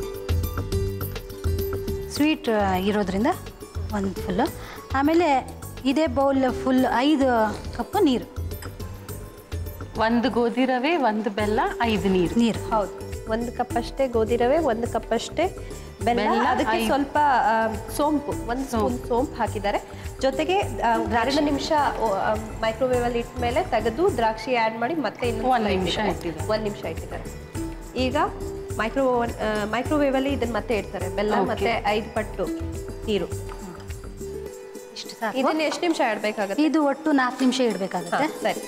ಸ್ವೀಟ್ ಇರೋದ್ರಿಂದ ಒಂದು ಫುಲ್ಲು ಆಮೇಲೆ ಇದೇ ಬೌಲ್ ಫುಲ್ ಐದು ಕಪ್ ನೀರು ಒಂದು ಗೋಧಿ ರವೆ ಒಂದು ಬೆಲ್ಲ ಐದು ನೀರು ನೀರು ಹೌದು ಒಂದು ಕಪ್ ಅಷ್ಟೇ ಗೋಧಿ ರವೆ ಒಂದು ಕಪ್ ಅಷ್ಟೇ ಬೆಲ್ಲ ಬೆಲ್ಲ, ಅದಕ್ಕೆ ಐದು. ಸ್ವಲ್ಪ ಆ, ಸೋಂಪು ಒಂದು ಸ್ಪೂನ್ ಸೋಂಪು ಹಾಕಿದ್ದಾರೆ ಜೊತೆಗೆ ಆ, ಎರಡು ನಿಮಿಷ ಮೈಕ್ರೋವೇವ್ ಅಲ್ಲಿ ಇಟ್ಟ ಮೇಲೆ ತೆಗೆದು ದ್ರಾಕ್ಷಿ ಆ್ಯಡ್ ಮಾಡಿ ಮತ್ತೆ ಇನ್ನೊಂದು ಒಂದ್ ಸಲ ನಿಮಿಷ ಇಟ್ಟಿದ್ದಾರೆ. ಇಟ್ಟಿದ್ದಾರೆ. ಒಂದ್ ನಿಮಿಷ ಇಟ್ಟಿದ್ದಾರೆ ಈಗ ಮೈಕ್ರೋ ಮೈಕ್ರೋವೇವ್ ಅಲ್ಲಿ ಇದನ್ನ ಮತ್ತೆ ಇಡ್ತಾರೆ ಬೆಲ್ಲ Okay. ಮತ್ತೆ ಐದು ಪಟ್ಟು ನೀರು ಇಷ್ಟು ಸಾಕು ಇದನ್ನ ಎಷ್ಟು ನಿಮಿಷ ಇಡಬೇಕಾಗುತ್ತೆ ಇದು ಒಟ್ಟು ನಾಲ್ಕು ನಿಮಿಷ ಇಡಬೇಕಾಗುತ್ತೆ ಸರಿ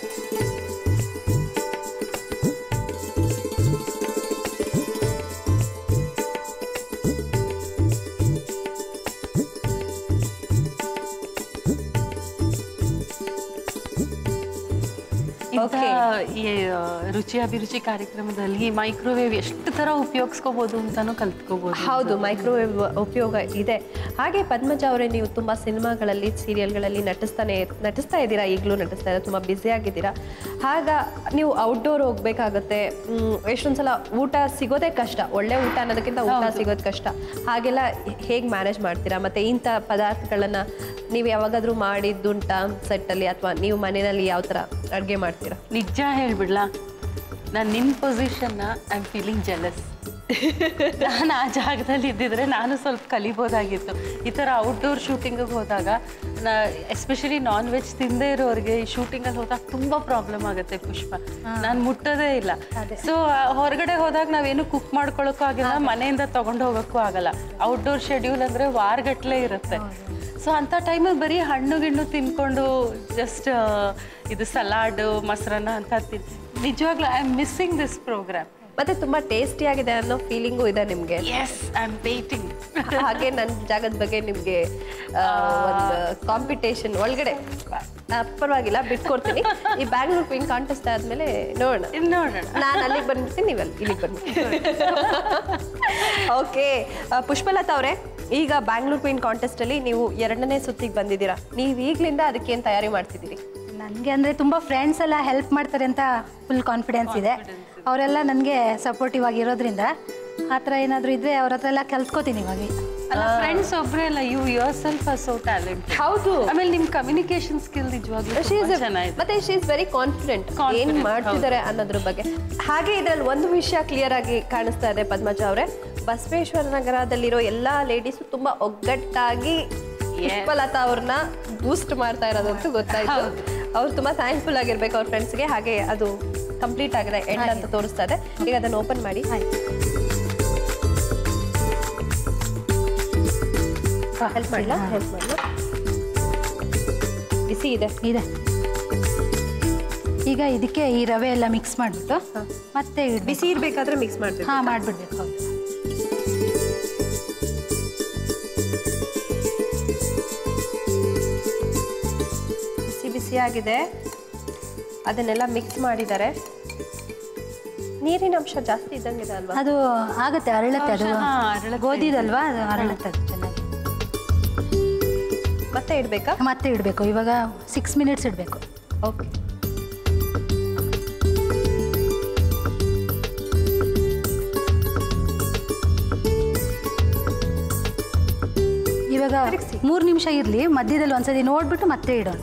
ಇಂಥ Okay. ಈ ಆ, ರುಚಿ ಅಭಿರುಚಿ ಕಾರ್ಯಕ್ರಮದಲ್ಲಿ ಮೈಕ್ರೋವೇವ್ ಎಷ್ಟು ತರ ಉಪಯೋಗಿಸ್ಕೋಬಹುದು ಅಂತಾನು ಕಲ್ತ್ಕೋಬಹುದು ಹೌದು ಮೈಕ್ರೋವೇವ್ ಉಪಯೋಗ ಇದೆ ಹಾಗೆ ಪದ್ಮಜ ಅವರೇ ನೀವು ತುಂಬಾ ಸಿನಿಮಾಗಳಲ್ಲಿ ಸೀರಿಯಲ್ಗಳಲ್ಲಿ ನಟಿಸ್ತಾನೆ ನಟಿಸ್ತಾ ಇದ್ದೀರಾ ಈಗಲೂ ನಟಿಸ್ತಾ ಇದ್ದೀರಾ ತುಂಬ ಬ್ಯುಸಿ ಆಗಿದ್ದೀರಾ ಆಗ ನೀವು ಔಟ್ಡೋರ್ ಹೋಗ್ಬೇಕಾಗತ್ತೆ ಮ್, ಎಷ್ಟೊಂದ್ ಸಲ ಊಟ ಸಿಗೋದೇ ಕಷ್ಟ ಒಳ್ಳೆ ಊಟ ಅನ್ನೋದಕ್ಕಿಂತ ಊಟ ಸಿಗೋದು ಕಷ್ಟ ಹಾಗೆಲ್ಲ ಹೇಗೆ ಮ್ಯಾನೇಜ್ ಮಾಡ್ತೀರಾ ಮತ್ತೆ ಇಂಥ ಪದಾರ್ಥಗಳನ್ನ ನೀವು ಯಾವಾಗಾದ್ರೂ ಮಾಡಿದ್ದುಂಟಾ ಸೆಟ್ಟಲ್ಲಿ ಅಥವಾ ನೀವು ಮನೆಯಲ್ಲಿ ಯಾವ ಥರ ಅಡುಗೆ ಮಾಡ್ತೀರಾ ನಿಜ ಹೇಳ್ಬಿಡ್ಲಾ ನಾನು ನಿನ್ನ ಪೊಸಿಷನ್ನ ಐ ಆಮ್ ಫೀಲಿಂಗ್ ಜೆಲಸ್ ನಾನು ಆ ಜಾಗದಲ್ಲಿ ಇದ್ದಿದ್ರೆ ನಾನು ಸ್ವಲ್ಪ ಕಲಿಬೋದಾಗಿತ್ತು ಈ ಥರ ಔಟ್ಡೋರ್ ಶೂಟಿಂಗಿಗೆ ಹೋದಾಗ ನಾ ಎಸ್ಪೆಷಲಿ ನಾನ್ ವೆಜ್ ತಿಂದೇ ಇರೋರಿಗೆ ಈ ಶೂಟಿಂಗಲ್ಲಿ ಹೋದಾಗ ತುಂಬ ಪ್ರಾಬ್ಲಮ್ ಆಗುತ್ತೆ ಪುಷ್ಪ ನಾನು ಮುಟ್ಟೋದೇ ಇಲ್ಲ ಸೊ ಹೊರಗಡೆ ಹೋದಾಗ ನಾವೇನು ಕುಕ್ ಮಾಡ್ಕೊಳ್ಳೋಕ್ಕೂ ಆಗಿಲ್ಲ ಮನೆಯಿಂದ ತಗೊಂಡು ಹೋಗೋಕ್ಕೂ ಆಗಲ್ಲ ಔಟ್ಡೋರ್ ಶೆಡ್ಯೂಲ್ ಅಂದರೆ ವಾರಗಟ್ಲೆ ಇರುತ್ತೆ ಸೊ ಅಂಥ ಟೈಮಲ್ಲಿ ಬರೀ ಹಣ್ಣು ಗಿಣ್ಣು ತಿನ್ಕೊಂಡು ಜಸ್ಟ್ ಇದು ಸಲಾಡು ಮೊಸರನ್ನ ಅಂತ ತಿನ್ ನಿಜವಾಗ್ಲೂ I am missing this program ಮತ್ತೆ ತುಂಬಾ ಟೇಸ್ಟಿ ಆಗಿದೆ ಅನ್ನೋ ಫೀಲಿಂಗು ಇದೆ ನಿಮ್ಗೆ ಎಸ್ ಐ ಆಮ್ ವೇಟಿಂಗ್ ಹಾಗೆ ನನ್ನ ಜಾಗದ ಬಗ್ಗೆ ನಿಮ್ಗೆ ಆ, ಒಂದು ಕಾಂಪಿಟೇಷನ್ ಒಳಗಡೆ ಆ, ಪರವಾಗಿಲ್ಲ ಬಿಟ್ಕೊಡ್ತೀನಿ ಈ ಬ್ಯಾಂಗ್ಳೂರ್ ಕ್ವೀನ್ ಕಾಂಟೆಸ್ಟ್ ಆದ್ಮೇಲೆ ನೋಡೋಣ ಇಲ್ಲಿ ನೋಡೋಣ ನಾನು ಅಲ್ಲಿಗೆ ಬಂದ್ಬಿಡ್ತೀನಿ ನೀವು ಅಲ್ಲಿ ಇಲ್ಲಿಗೆ ಬಂದ್ಬಿಡ್ತೀನಿ ಓಕೆ ಪುಷ್ಪಲತಾ ಅವರೇ ಈಗ ಬ್ಯಾಂಗ್ಳೂರ್ ಕ್ವೀನ್ ಕಾಂಟೆಸ್ಟ್ ಅಲ್ಲಿ ನೀವು ಎರಡನೇ ಸುತ್ತಿಗೆ ಬಂದಿದ್ದೀರಾ ನೀವು ಈಗ್ಲಿಂದ ಅದಕ್ಕೆ ಏನ್ ತಯಾರಿ ಮಾಡ್ತಿದ್ದೀರಿ ನನಗೆ ಅಂದರೆ ತುಂಬ ಫ್ರೆಂಡ್ಸ್ ಎಲ್ಲ ಹೆಲ್ಪ್ ಮಾಡ್ತಾರೆ ಅಂತ ಫುಲ್ ಕಾನ್ಫಿಡೆನ್ಸ್ ಇದೆ ಅವರೆಲ್ಲ ನನಗೆ ಸಪೋರ್ಟಿವ್ ಆಗಿರೋದ್ರಿಂದ ಆ ಥರ ಏನಾದರೂ ಇದ್ದರೆ ಅವ್ರ ಹತ್ರ ಎಲ್ಲ ಕಲ್ತ್ಕೋತೀನಿ ಇವಾಗ ಅಲ್ಲ ಫ್ರೆಂಡ್ಸ್ ಒಬ್ಬರೇ ಅಲ್ಲ you yourself are so talent ಹೌದು ಆಮೇಲೆ ನಿಮ್ಮ ಕಮ್ಯುನಿಕೇಶನ್ ಸ್ಕಿಲ್ ನಿಜವಾಗ್ಲೂ She is ತುಂಬಾ a- ಚೆನ್ನಾಗಿದೆ ಮತ್ತೆ ಶಿ ಇಸ್ ವೆರಿ ಕಾನ್ಫಿಡೆಂಟ್ ಏನ್ Confident, ಮಾಡ್ತಿದ್ದಾರೆ ಅನ್ನೋದ್ರ ಬಗ್ಗೆ ಹಾಗೆ ಇದ್ರಲ್ಲಿ ಒಂದು ವಿಷಯ ಕ್ಲಿಯರ್ ಆಗಿ ಕಾಣಿಸ್ತಾ ಇದೆ ಪದ್ಮಜ ಅವರೇ ಬಸವೇಶ್ವರ ನಗರದಲ್ಲಿರೋ ಎಲ್ಲಾ ಲೇಡೀಸು ತುಂಬಾ ಒಗ್ಗಟ್ಟಾಗಿ ಪುಷ್ಪಲತಾ ಅವ್ರನ್ನ ಬೂಸ್ಟ್ ಮಾಡ್ತಾ ಇರೋದಂತೂ ಗೊತ್ತಾಯ್ತು ಅವ್ರು ತುಂಬಾ ಥ್ಯಾಂಕ್ಫುಲ್ ಆಗಿರ್ಬೇಕು ಅವ್ರ ಫ್ರೆಂಡ್ಸ್ಗೆ ಹಾಗೆ ಅದು ಕಂಪ್ಲೀಟ್ ಆಗಿದೆ ಎಂಡ್ ಅಂತ ತೋರಿಸ್ತಾ ಇದೆ ಈಗ ಅದನ್ನ ಓಪನ್ ಮಾಡಿ ಹೆಲ್ಪ್ ಮಾಡಲ ಹೆಲ್ಪ್ ಮಾಡಲ ಬಿಸಿ ಇದೆ ಇದೆ ಈಗ ಇದಕ್ಕೆ ಈ ರವೆ ಎಲ್ಲ ಮಿಕ್ಸ್ ಮಾಡಿಬಿಟ್ಟು ಮತ್ತೆ ಇಡ್ಬೇಕು ಬಿಸಿ ಇರ್ಬೇಕಾದ್ರೆ ಮಿಕ್ಸ್ ಮಾಡ್ಬೇಕು ಹಾಂ ಮಾಡಿಬಿಡ್ಬೇಕು ಹೌದು ಬಿಸಿ ಬಿಸಿ ಆಗಿದೆ ಅದನ್ನೆಲ್ಲ ಮಿಕ್ಸ್ ಮಾಡಿದ್ದಾರೆ ನೀರಿನ ಅಂಶ ಜಾಸ್ತಿ ಇದ್ದಂಗಿದೆ ಅಲ್ವಾ ಅದು ಆಗತ್ತೆ ಅರಳತ್ತೆ ಅದು ಹಾ, ಅರಳತ್ತೆ. ಗೋಧಿದಲ್ವಾ ಅದು ಅರಳುತ್ತೆ ಅದು ಚೆನ್ನಾಗಿ ಮತ್ತೆ ಇಡ್ಬೇಕಾ ಮತ್ತೆ ಇಡಬೇಕು ಇವಾಗ ಸಿಕ್ಸ್ ಮಿನಿಟ್ಸ್ ಇಡಬೇಕು ಓಕೆ ಇವಾಗ ತಿರ್ಗ್ಸಿ. ಮೂರು ನಿಮಿಷ ಇರಲಿ ಮಧ್ಯದಲ್ಲಿ ಒಂದ್ಸತಿ ನೋಡ್ಬಿಟ್ಟು ಮತ್ತೆ ಇಡೋಣ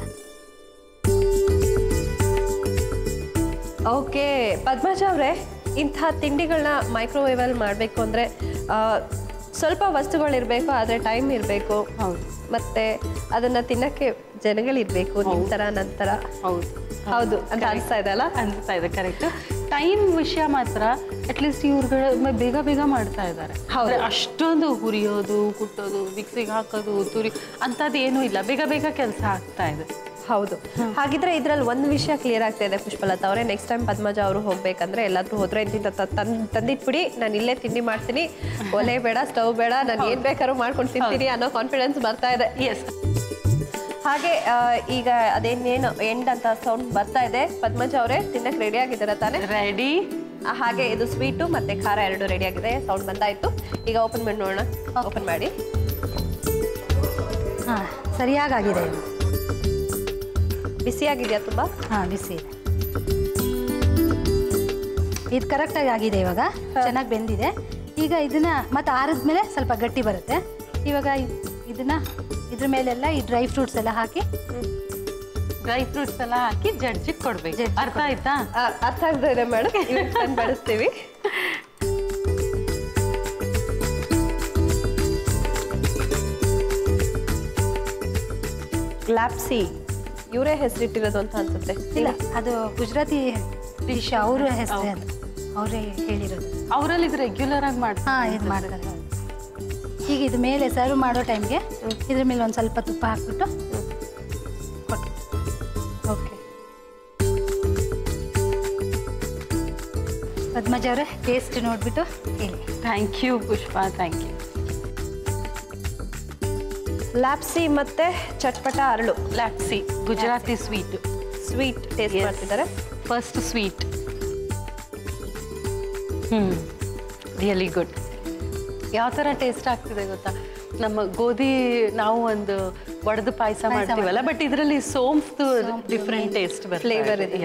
ಓಕೆ ಪದ್ಮಜ ಅವರೇ ಇಂಥ ತಿಂಡಿಗಳನ್ನ ಮೈಕ್ರೋವೇವಲ್ಲಿ ಮಾಡಬೇಕು ಅಂದರೆ ಸ್ವಲ್ಪ ವಸ್ತುಗಳಿರಬೇಕು ಆದರೆ ಟೈಮ್ ಇರಬೇಕು ಹೌದು ಮತ್ತೆ ಅದನ್ನ ತಿನ್ನಕ್ಕೆ ಜನಗಳಿರ್ಬೇಕು ನಿಮ್ಮ ಥರ ನಂತರ ಹೌದು ಹೌದು ಅಂತ ಅನಿಸ್ತಾ ಇದೆ ಅಲ್ಲ ಅನ್ಸ್ತಾ ಇದೆ ಕರೆಕ್ಟ್ ಟೈಮ್ ವಿಷಯ ಮಾತ್ರ ಅಟ್ಲೀಸ್ಟ್ ಇವ್ರುಗಳು ಬೇಗ ಬೇಗ ಮಾಡ್ತಾ ಇದ್ದಾರೆ ಹೌದು. ಅಂದ್ರೆ ಅಷ್ಟೊಂದು ಹುರಿಯೋದು ಕುಟ್ಟೋದು ಮಿಕ್ಸಿಗೆ ಹಾಕೋದು ತುರಿ ಅಂಥದ್ದು ಏನೂ ಇಲ್ಲ ಬೇಗ ಬೇಗ ಕೆಲಸ ಆಗ್ತಾ ಇದೆ ಹೌದು ಹಾಗಿದ್ರೆ ಇದ್ರಲ್ಲಿ ಒಂದು ವಿಷಯ ಕ್ಲಿಯರ್ ಆಗ್ತಾ ಇದೆ ಪುಷ್ಪಲತಾ ಅವರೇ ನೆಕ್ಸ್ಟ್ ಟೈಮ್ ಪದ್ಮಜ ಅವರು ಹೋಗ್ಬೇಕಂದ್ರೆ ಎಲ್ಲಾದ್ರೂ ಹೋದ್ರೆ ಇಂತಿಂತ ತಂದ್ ತಂದಿಟ್ಬಿಡಿ ನಾನು ಇಲ್ಲೇ ತಿಂಡಿ ಮಾಡ್ತೀನಿ ಒಲೆ ಬೇಡ ಸ್ಟವ್ ಬೇಡ ನಾನು ಏನ್ ಬೇಕಾದ್ರೂ ಮಾಡ್ಕೊಂಡು ತಿಂತೀನಿ ಅನ್ನೋ ಕಾನ್ಫಿಡೆನ್ಸ್ ಬರ್ತಾ ಇದೆ ಎಸ್ ಹಾಗೆ ಆ, ಈಗ ಅದೇನೇನು ಎಂಡ್ ಅಂತ ಸೌಂಡ್ ಬರ್ತಾ ಇದೆ ಪದ್ಮಜ ಅವರೇ ತಿನ್ನಕ್ಕೆ ರೆಡಿ ಆಗಿದ್ದಾರೆ ತಾನೆ ರೆಡಿ ಆ, ಹಾಗೆ ಇದು ಸ್ವೀಟು ಮತ್ತೆ ಖಾರ ಎರಡು ರೆಡಿ ಆಗಿದೆ ಸೌಂಡ್ ಬಂದಾಯ್ತು ಈಗ ಓಪನ್ ಮಾಡಿ ನೋಡೋಣ ಓಪನ್ ಮಾಡಿ ಹಾಂ ಸರಿಯಾಗಿದೆ ಇದು ಬಿಸಿಯಾಗಿದೆಯಾ ತುಂಬಾ ಹಾಂ ಬಿಸಿ ಇದೆ ಇದು ಕರೆಕ್ಟಾಗಿ ಆಗಿದೆ ಇವಾಗ ಚೆನ್ನಾಗಿ ಬೆಂದಿದೆ ಈಗ ಇದನ್ನ ಮತ್ತೆ ಆರಿದ್ಮೇಲೆ ಸ್ವಲ್ಪ ಗಟ್ಟಿ ಬರುತ್ತೆ ಇವಾಗ ಇದ್- ಇದನ್ನ ಇದ್ರ ಮೇಲೆಲ್ಲ ಈ ಡ್ರೈ ಫ್ರೂಟ್ಸ್ ಎಲ್ಲ ಹಾಕಿ ಡ್ರೈ ಫ್ರೂಟ್ಸ್ ಎಲ್ಲ ಹಾಕಿ ಜಡ್ಜಿಗೆ ಕೊಡ್ಬೇಕು ಜಡ್ಜಿಗ್ ಅರ್ಥ ಆಯ್ತಾ ಆ, ಅರ್ಥ ಆಗ್ತಾ ಇದೆ ಮೇಡಮ್ ಇವತ್ತು ಬಳಸ್ತೀವಿ ಲ್ಯಾಪ್ಸಿ ಇವರೇ ಹೆಸರಿಟ್ಟಿರೋದು ಅಂತ ಅನ್ಸುತ್ತೆ ಇಲ್ಲ ಅದು ಗುಜರಾತಿ ಡಿಶ್ ಅವ್ರ ಹೆಸರು ಅದು ಅವರೇ ಹೇಳಿರೋದು ಅವರಲ್ಲಿ ಇದು ರೆಗ್ಯುಲರ್ ಆಗಿ ಮಾಡ್ತಾರೆ ಹಾಂ ಇದು ಮಾಡ್ತಾರೆ ಹೌದು. ಈಗ ಇದು ಮೇಲೆ ಸರ್ವ್ ಮಾಡೋ ಟೈಮ್ಗೆ ಇದ್ರ ಮೇಲೆ ಒಂದು ಸ್ವಲ್ಪ ತುಪ್ಪ ಹಾಕ್ಬಿಟ್ಟು ಕೊಟ್ಟು ಓಕೆ ಪದ್ಮಜ ಅವರೇ ಟೇಸ್ಟ್ ನೋಡಿಬಿಟ್ಟು ಹೇಳಿ thank you Pushpa thank you lapsi ಮತ್ತೆ ಚಟ್ಪಟ ಅರಳು ಲ್ಯಾಕ್ಸಿ Gujarati sweet sweet taste Yes. ಮಾಡ್ತಿದ್ದಾರೆ ಫಸ್ಟ್ ಸ್ವೀಟ್ ಹ್ಞೂ ರಿಯಲಿ ಗುಡ್ ಯಾವ ಥರ ಟೇಸ್ಟ್ ಆಗ್ತಿದೆ ಗೊತ್ತಾ ನಮ್ಮ ಗೋಧಿ ನಾವು ಒಂದು ಒಡೆದು ಪಾಯಸ ಪಾಯ್ಸ ಮಾಡ್ತೀವಲ್ಲ ಬಟ್ ಇದರಲ್ಲಿ ಸೋಂಫ್ದು ಡಿಫ್ರೆಂಟ್ ಟೇಸ್ಟ್ Flavor ಇದೆ.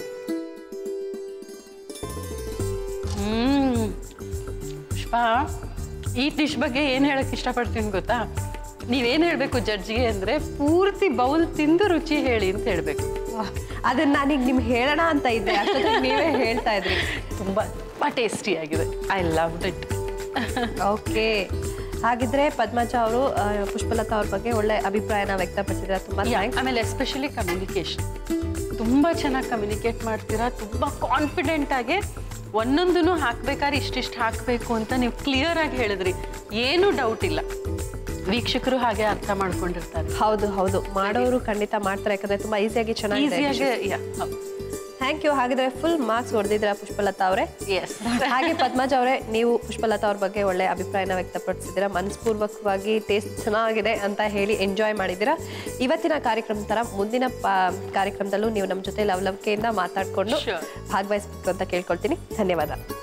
ಹ್ಮ್ ಪುಷ್ಪ ಈ ಡಿಶ್ ಬಗ್ಗೆ ಏನು ಹೇಳಕ್ ಇಷ್ಟಪಡ್ತೀನಿ ಗೊತ್ತಾ ನೀವೇನು ಹೇಳಬೇಕು ಜಡ್ಜಿಗೆ ಅಂದರೆ ಪೂರ್ತಿ ಬೌಲ್ ತಿಂದು ರುಚಿ ಹೇಳಿ ಅಂತ ಹೇಳಬೇಕು ಅದನ್ನ ನಾನೀಗ ನಿಮ್ಗೆ ಹೇಳೋಣ ಅಂತ ಇದ್ದೆ ಅಷ್ಟೊತ್ತಿಗೆ ನೀವೇ ಹೇಳ್ತಾ ಇದ್ರಿ ತುಂಬ ತುಂಬ ಟೇಸ್ಟಿ ಆಗಿದೆ ಐ ಲವ್ ಇಟ್ ಓಕೆ ಹಾಗಿದ್ರೆ ಪದ್ಮಜ ಅವರು ಆ, ಪುಷ್ಪಲತಾ ಅವ್ರ ಬಗ್ಗೆ ಒಳ್ಳೆ ಅಭಿಪ್ರಾಯನ ವ್ಯಕ್ತಪಡಿಸಿದ್ರೆ ತುಂಬಾ ಥ್ಯಾಂಕ್ಸ್ ಆಮೇಲೆ ಎಸ್ಪೆಷಲಿ ಕಮ್ಯುನಿಕೇಶನ್ ತುಂಬ ಚೆನ್ನಾಗಿ ಕಮ್ಯುನಿಕೇಟ್ ಮಾಡ್ತೀರಾ ತುಂಬ ಕಾನ್ಫಿಡೆಂಟ್ ಆಗಿ ಒಂದೊಂದನ್ನು ಹಾಕ್ಬೇಕಾದ್ರೆ ಇಷ್ಟಿಷ್ಟು ಹಾಕಬೇಕು ಅಂತ ನೀವು ಕ್ಲಿಯರ್ ಆಗಿ ಹೇಳಿದ್ರಿ ಏನೂ ಡೌಟ್ ಇಲ್ಲ ವೀಕ್ಷಕರು ಹಾಗೆ ಅರ್ಥ ಮಾಡ್ಕೊಂಡಿರ್ತಾರೆ ಹೌದು ಹೌದು ಮಾಡೋರು ಖಂಡಿತ ಮಾಡ್ತಾರೆ ಯಾಕಂದ್ರೆ ತುಂಬಾ ಈಸಿಯಾಗಿ ಚೆನ್ನಾಗಿದೆ ಈಸಿಯಾಗಿ ಥ್ಯಾಂಕ್ ಯು ಹಾಗಿದ್ರೆ ಫುಲ್ ಮಾರ್ಕ್ಸ್ ಹೊಡೆದಿದ್ರ ಪುಷ್ಪಲತಾ ಅವರೇ ಎಸ್ ಹಾಗೆ ಪದ್ಮಜ ಅವರೇ ನೀವು ಪುಷ್ಪಲತಾ ಅವ್ರ ಬಗ್ಗೆ ಒಳ್ಳೆ ಅಭಿಪ್ರಾಯನ ವ್ಯಕ್ತಪಡಿಸಿದ್ದೀರಾ ಮನಸ್ಪೂರ್ವಕವಾಗಿ ಟೇಸ್ಟ್ ಚೆನ್ನಾಗಿದೆ ಅಂತ ಹೇಳಿ ಎಂಜಾಯ್ ಮಾಡಿದ್ದೀರಾ ಇವತ್ತಿನ ಕಾರ್ಯಕ್ರಮ ತರ ಮುಂದಿನ ಪಾ- ಕಾರ್ಯಕ್ರಮದಲ್ಲೂ ನೀವು ನಮ್ಮ ಜೊತೆ ಲವಲವಿಕೆಯಿಂದ ಮಾತಾಡ್ಕೊಂಡು Sure. ಭಾಗವಹಿಸ್ಬೇಕು ಅಂತ ಕೇಳ್ಕೊಳ್ತೀನಿ ಧನ್ಯವಾದ